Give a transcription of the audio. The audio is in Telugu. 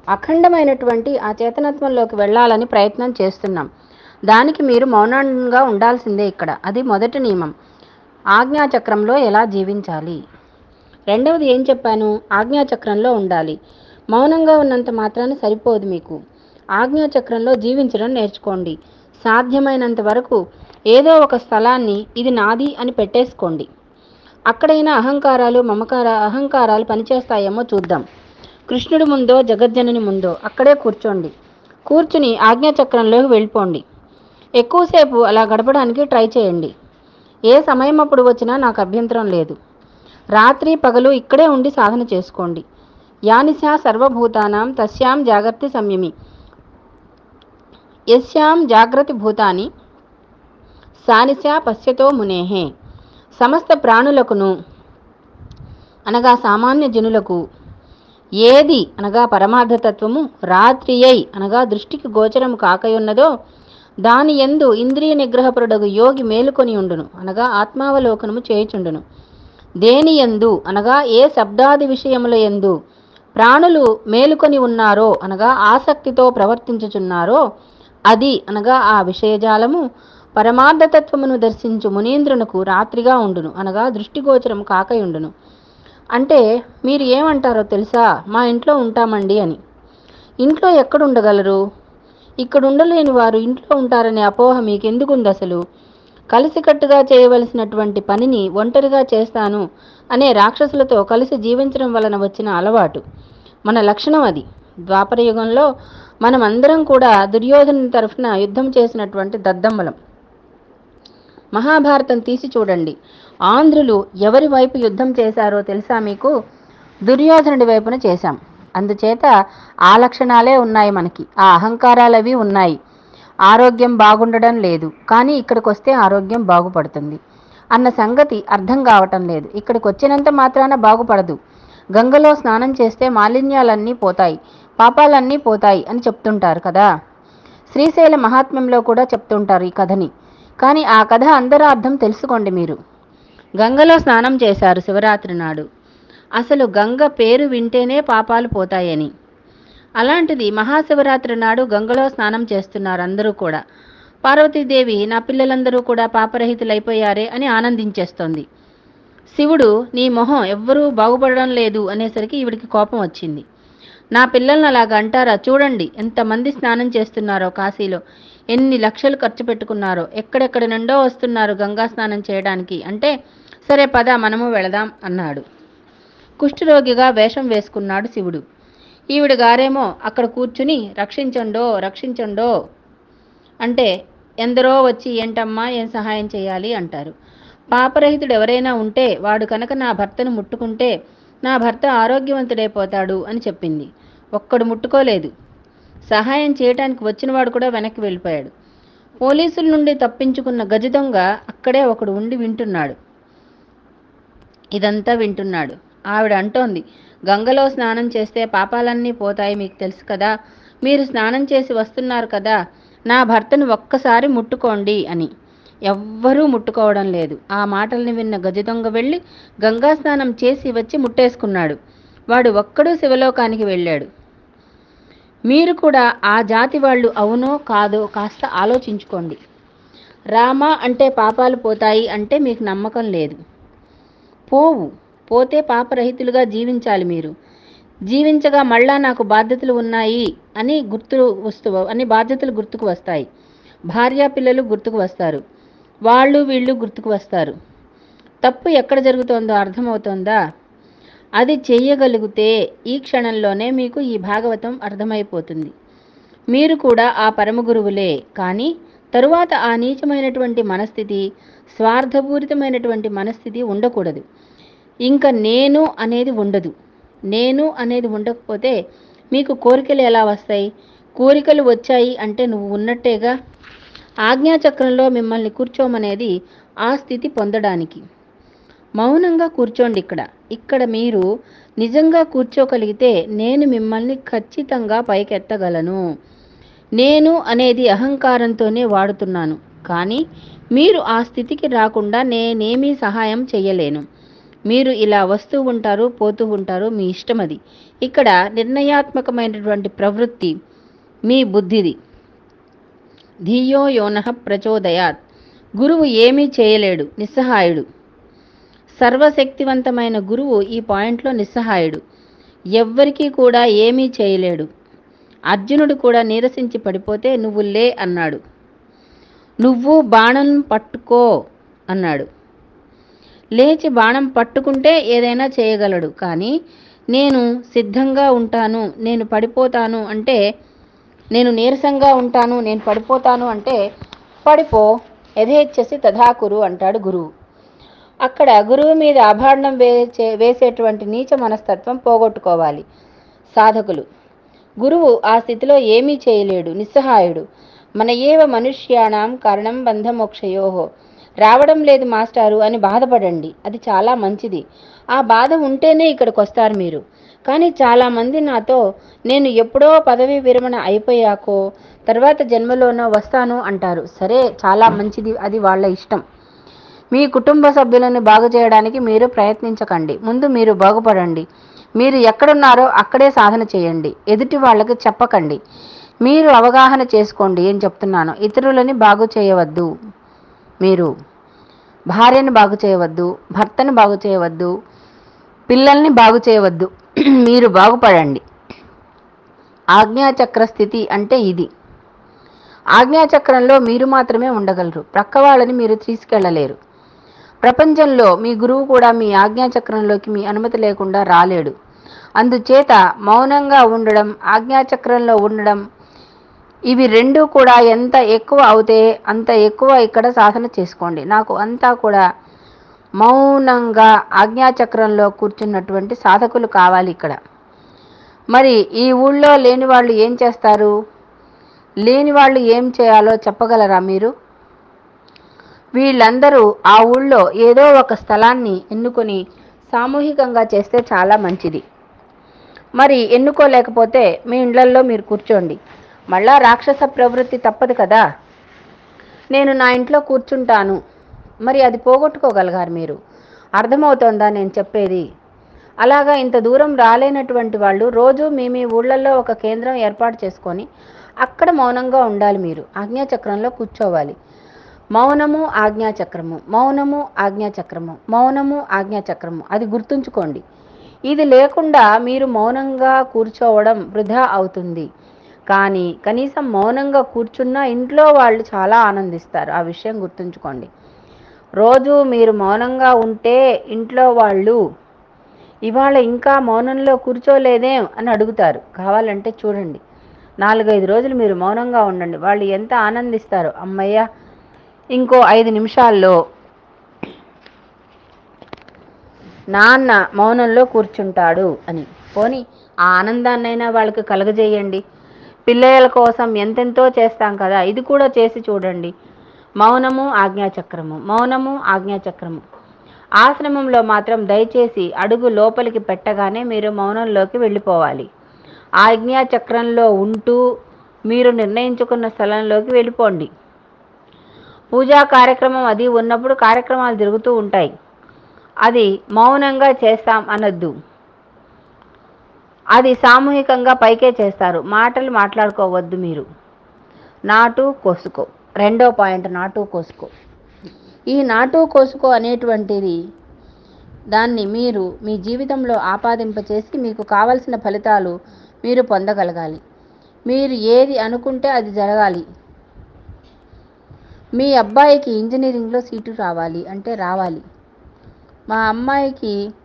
అఖండమైనటువంటి ఆ చేతనత్వంలోకి వెళ్ళాలని ప్రయత్నం చేస్తున్నాం దానికి మీరు మౌనంగా ఉండాల్సిందే ఇక్కడ అది మొదటి నియమం ఆజ్ఞాచక్రంలో ఎలా జీవించాలి రెండవది ఏం చెప్పాను ఆజ్ఞాచక్రంలో ఉండాలి మౌనంగా ఉన్నంత మాత్రాన సరిపోదు మీకు ఆజ్ఞాచక్రంలో జీవించడం నేర్చుకోండి సాధ్యమైనంత వరకు ఏదో ఒక స్థలాన్ని ఇది నాది అని పెట్టేసుకోండి అక్కడైనా అహంకారాలు మమకార అహంకారాలు పనిచేస్తాయేమో చూద్దాం కృష్ణుడి ముందో జగజ్జనని ముందో అక్కడే కూర్చోండి కూర్చుని ఆజ్ఞాచక్రంలోకి వెళ్ళిపోండి ఎక్కువసేపు అలా గడపడానికి ట్రై చేయండి ఏ సమయం అప్పుడు వచ్చినా నాకు అభ్యంతరం లేదు రాత్రి పగలు ఇక్కడే ఉండి సాధన చేసుకోండి యానిశా సర్వభూతానాం తస్యాం జాగ్రత్త సంయమి యస్యాం జాగ్రత్త భూతాని సానిశా పశ్యతో మునేహే సమస్త ప్రాణులకును అనగా సామాన్య జనులకు ఏది అనగా పరమార్థతత్వము రాత్రి అయి అనగా దృష్టికి గోచరము కాకయున్నదో దాని ఎందు ఇంద్రియ నిగ్రహపరుడగు యోగి మేలుకొని ఉండును అనగా ఆత్మావలోకనము చేయుచుండును దేని ఎందు అనగా ఏ శబ్దాది విషయముల ఎందు ప్రాణులు మేలుకొని ఉన్నారో అనగా ఆసక్తితో ప్రవర్తించుచున్నారో అది అనగా ఆ విషయజాలము పరమార్థతత్వమును దర్శించు మునీంద్రునకు రాత్రిగా ఉండును అనగా దృష్టిగోచరం కాకయుండును అంటే మీరు ఏమంటారో తెలుసా మా ఇంట్లో ఉంటామండి అని ఇంట్లో ఎక్కడ ఉండగలరు ఇక్కడ ఉండలేని వారు ఇంట్లో ఉంటారనే అపోహ మీకెందుకుంది అసలు కలిసికట్టుగా చేయవలసినటువంటి పనిని ఒంటరిగా చేస్తాను అనే రాక్షసులతో కలిసి జీవించడం వలన వచ్చిన అలవాటు మన లక్షణం అది ద్వాపర యుగంలో మనమందరం కూడా దుర్యోధన తరఫున యుద్ధం చేసినటువంటి దద్దమ్మలం మహాభారతం తీసి చూడండి ఆంధ్రులు ఎవరి వైపు యుద్ధం చేశారో తెలుసా మీకు దుర్యోధనుడి వైపున చేశాం అందుచేత ఆ లక్షణాలే ఉన్నాయి మనకి ఆ అహంకారాలు అవి ఉన్నాయి ఆరోగ్యం బాగుండడం లేదు కానీ ఇక్కడికి వస్తే ఆరోగ్యం బాగుపడుతుంది అన్న సంగతి అర్థం కావటం లేదు ఇక్కడికి వచ్చినంత మాత్రాన బాగుపడదు గంగలో స్నానం చేస్తే మాలిన్యాలన్నీ పోతాయి పాపాలన్నీ పోతాయి అని చెప్తుంటారు కదా శ్రీశైల మహాత్మ్యంలో కూడా చెప్తుంటారు ఈ కథని కానీ ఆ కథ అందరార్థం తెలుసుకోండి మీరు గంగలో స్నానం చేశారు శివరాత్రి నాడు అసలు గంగ పేరు వింటేనే పాపాలు పోతాయని అలాంటిది మహాశివరాత్రి నాడు గంగలో స్నానం చేస్తున్నారు అందరూ కూడా పార్వతీదేవి నా పిల్లలందరూ కూడా పాపరహితులైపోయారే అని ఆనందించేస్తోంది శివుడు నీ మొహం ఎవ్వరూ బాగుపడడం లేదు అనేసరికి ఈవిడికి కోపం వచ్చింది నా పిల్లల్ని అలాగ అంటారా చూడండి ఎంతమంది స్నానం చేస్తున్నారో కాశీలో ఎన్ని లక్షలు ఖర్చు పెట్టుకున్నారో ఎక్కడెక్కడి నుండో వస్తున్నారు గంగా స్నానం చేయడానికి అంటే సరే పద మనము వెళదాం అన్నాడు కుష్ఠరోగిగా వేషం వేసుకున్నాడు శివుడు ఈవిడ గారేమో అక్కడ కూర్చుని రక్షించండో రక్షించండో అంటే ఎందరో వచ్చి ఏంటమ్మా ఏం సహాయం చేయాలి అంటారు పాపరహితుడు ఎవరైనా ఉంటే వాడు కనుక నా భర్తను ముట్టుకుంటే నా భర్త ఆరోగ్యవంతుడైపోతాడు అని చెప్పింది ఒక్కడు ముట్టుకోలేదు సహాయం చేయటానికి వచ్చినవాడు కూడా వెనక్కి వెళ్ళిపోయాడు పోలీసుల నుండి తప్పించుకున్న గజ దొంగ అక్కడే ఒకడు ఉండి వింటున్నాడు ఇదంతా వింటున్నాడు ఆవిడ అంటోంది గంగలో స్నానం చేస్తే పాపాలన్నీ పోతాయి మీకు తెలుసు కదా మీరు స్నానం చేసి వస్తున్నారు కదా నా భర్తను ఒక్కసారి ముట్టుకోండి అని ఎవ్వరూ ముట్టుకోవడం లేదు ఆ మాటల్ని విన్న గజ దొంగ వెళ్ళి గంగా స్నానం చేసి వచ్చి ముట్టేసుకున్నాడు వాడు ఒక్కడూ శివలోకానికి వెళ్ళాడు మీరు కూడా ఆ జాతి వాళ్ళు అవునో కాదో కాస్త ఆలోచించుకోండి రామ అంటే పాపాలు పోతాయి అంటే మీకు నమ్మకం లేదు పోవు పోతే పాపరహితులుగా జీవించాలి మీరు జీవించగా మళ్ళా నాకు బాధ్యతలు ఉన్నాయి అని గుర్తు వస్తు అని బాధ్యతలు గుర్తుకు వస్తాయి భార్యా పిల్లలు గుర్తుకు వస్తారు వాళ్ళు వీళ్ళు గుర్తుకు వస్తారు తప్పు ఎక్కడ జరుగుతోందో అర్థమవుతోందా అది చెయ్యగలిగితే ఈ క్షణంలోనే మీకు ఈ భాగవతం అర్థమైపోతుంది మీరు కూడా ఆ పరమ గురువులే కానీ తరువాత ఆ నీచమైనటువంటి మనస్థితి స్వార్థపూరితమైనటువంటి మనస్థితి ఉండకూడదు ఇంకా నేను అనేది ఉండదు నేను అనేది ఉండకపోతే మీకు కోరికలు ఎలా వస్తాయి కోరికలు వచ్చాయి అంటే నువ్వు ఉన్నట్టేగా ఆజ్ఞాచక్రంలో మిమ్మల్ని కూర్చోమనేది ఆ స్థితి పొందడానికి మౌనంగా కూర్చోండి ఇక్కడ ఇక్కడ మీరు నిజంగా కూర్చోగలిగితే నేను మిమ్మల్ని ఖచ్చితంగా పైకెత్తగలను నేను అనేది అహంకారంతోనే వాడుతున్నాను కానీ మీరు ఆ స్థితికి రాకుండా నేనేమీ సహాయం చెయ్యలేను మీరు ఇలా వస్తూ ఉంటారు పోతూ ఉంటారు మీ ఇష్టం అది ఇక్కడ నిర్ణయాత్మకమైనటువంటి ప్రవృత్తి మీ బుద్ధిది ధియో యోనః ప్రచోదయాత్ గురువు ఏమీ చేయలేడు నిస్సహాయుడు సర్వశక్తివంతమైన గురువు ఈ పాయింట్లో నిస్సహాయుడు ఎవ్వరికీ కూడా ఏమీ చేయలేడు అర్జునుడు కూడా నీరసించి పడిపోతే నువ్వు లే అన్నాడు నువ్వు బాణం పట్టుకో అన్నాడు లేచి బాణం పట్టుకుంటే ఏదైనా చేయగలడు కానీ నేను సిద్ధంగా ఉంటాను నేను పడిపోతాను అంటే నేను నీరసంగా ఉంటాను నేను పడిపోతాను అంటే పడిపో యథేచ్ఛసి తథాకురు అంటాడు గురువు అక్కడ గురువు మీద అభాండం వేసే వేసేటువంటి నీచ మనస్తత్వం పోగొట్టుకోవాలి సాధకులు గురువు ఆ స్థితిలో ఏమీ చేయలేడు నిస్సహాయుడు మన ఏవ మనుష్యాణం కారణం బంధమోక్షయోహో రావడం లేదు మాస్టారు అని బాధపడండి అది చాలా మంచిది ఆ బాధ ఉంటేనే ఇక్కడికి వస్తారు మీరు కానీ చాలామంది నాతో నేను ఎప్పుడో పదవి విరమణ అయిపోయాకో తర్వాత జన్మలోనో వస్తాను అంటారు సరే చాలా మంచిది అది వాళ్ళ ఇష్టం మీ కుటుంబ సభ్యులను బాగు చేయడానికి మీరు ప్రయత్నించకండి ముందు మీరు బాగుపడండి మీరు ఎక్కడున్నారో అక్కడే సాధన చేయండి ఎదుటి వాళ్ళకి చెప్పకండి మీరు అవగాహన చేసుకోండి ఏం చెప్తున్నాను ఇతరులని బాగు చేయవద్దు మీరు భార్యను బాగు చేయవద్దు భర్తను బాగు చేయవద్దు పిల్లల్ని బాగు చేయవద్దు మీరు బాగుపడండి ఆజ్ఞాచక్ర స్థితి అంటే ఇది ఆజ్ఞాచక్రంలో మీరు మాత్రమే ఉండగలరు ప్రక్క వాళ్ళని మీరు తీసుకెళ్ళలేరు ప్రపంచంలో మీ గురువు కూడా మీ ఆజ్ఞాచక్రంలోకి మీ అనుమతి లేకుండా రాలేడు అందుచేత మౌనంగా ఉండడం ఆజ్ఞాచక్రంలో ఉండడం ఇవి రెండు కూడా ఎంత ఎక్కువ అవుతే అంత ఎక్కువ ఇక్కడ సాధన చేసుకోండి నాకు అంతా కూడా మౌనంగా ఆజ్ఞాచక్రంలో కూర్చున్నటువంటి సాధకులు కావాలి ఇక్కడ మరి ఈ ఊళ్ళో లేని వాళ్ళు ఏం చేస్తారు లేని వాళ్ళు ఏం చేయాలో చెప్పగలరా మీరు వీళ్ళందరూ ఆ ఊళ్ళో ఏదో ఒక స్థలాన్ని ఎన్నుకొని సామూహికంగా చేస్తే చాలా మంచిది మరి ఎన్నుకోలేకపోతే మీ ఇళ్లల్లో మీరు కూర్చోండి మళ్ళా రాక్షస ప్రవృత్తి తప్పదు కదా నేను నా ఇంట్లో కూర్చుంటాను మరి అది పోగొట్టుకోగలగారు మీరు అర్థమవుతోందా నేను చెప్పేది అలాగా ఇంత దూరం రాలేనటువంటి వాళ్ళు రోజు మీ మీ ఊళ్ళల్లో ఒక కేంద్రం ఏర్పాటు చేసుకొని అక్కడ మౌనంగా ఉండాలి మీరు ఆజ్ఞాచక్రంలో కూర్చోవాలి మౌనము ఆజ్ఞాచక్రము మౌనము ఆజ్ఞాచక్రము మౌనము ఆజ్ఞాచక్రము అది గుర్తుంచుకోండి ఇది లేకుండా మీరు మౌనంగా కూర్చోవడం వృధా అవుతుంది కానీ కనీసం మౌనంగా కూర్చున్నా ఇంట్లో వాళ్ళు చాలా ఆనందిస్తారు ఆ విషయం గుర్తుంచుకోండి రోజు మీరు మౌనంగా ఉంటే ఇంట్లో వాళ్ళు ఇవాళ ఇంకా మౌనంలో కూర్చోలేదేం అని అడుగుతారు కావాలంటే చూడండి నాలుగైదు రోజులు మీరు మౌనంగా ఉండండి వాళ్ళు ఎంత ఆనందిస్తారో అమ్మయ్య ఇంకో ఐదు నిమిషాల్లో నాన్న మౌనంలో కూర్చుంటాడు అని పోని ఆ ఆనందాన్నైనా వాళ్ళకి కలగజేయండి పిల్లల కోసం ఎంతెంతో చేస్తాం కదా ఇది కూడా చేసి చూడండి మౌనము ఆజ్ఞాచక్రము మౌనము ఆజ్ఞాచక్రము ఆశ్రమంలో మాత్రం దయచేసి అడుగు లోపలికి పెట్టగానే మీరు మౌనంలోకి వెళ్ళిపోవాలి ఆజ్ఞాచక్రంలో ఉంటూ మీరు నిర్ణయించుకున్న స్థలంలోకి వెళ్ళిపోండి పూజా కార్యక్రమం అది ఉన్నప్పుడు కార్యక్రమాలు జరుగుతూ ఉంటాయి అది మౌనంగా చేస్తాం అనొద్దు అది సామూహికంగా పైకే చేస్తారు మాటలు మాట్లాడుకోవద్దు మీరు నాటు కోసుకో రెండో పాయింట్ నాటు కోసుకో ఈ నాటు కోసుకో అనేటువంటిది దాన్ని మీరు మీ జీవితంలో ఆపాదింపచేసి మీకు కావలసిన ఫలితాలు మీరు పొందగలగాలి మీరు ఏది అనుకుంటే అది జరగాలి మీ అబ్బాయికి ఇంజనీరింగ్లో సీటు రావాలి అంటే రావాలి మా అమ్మాయికి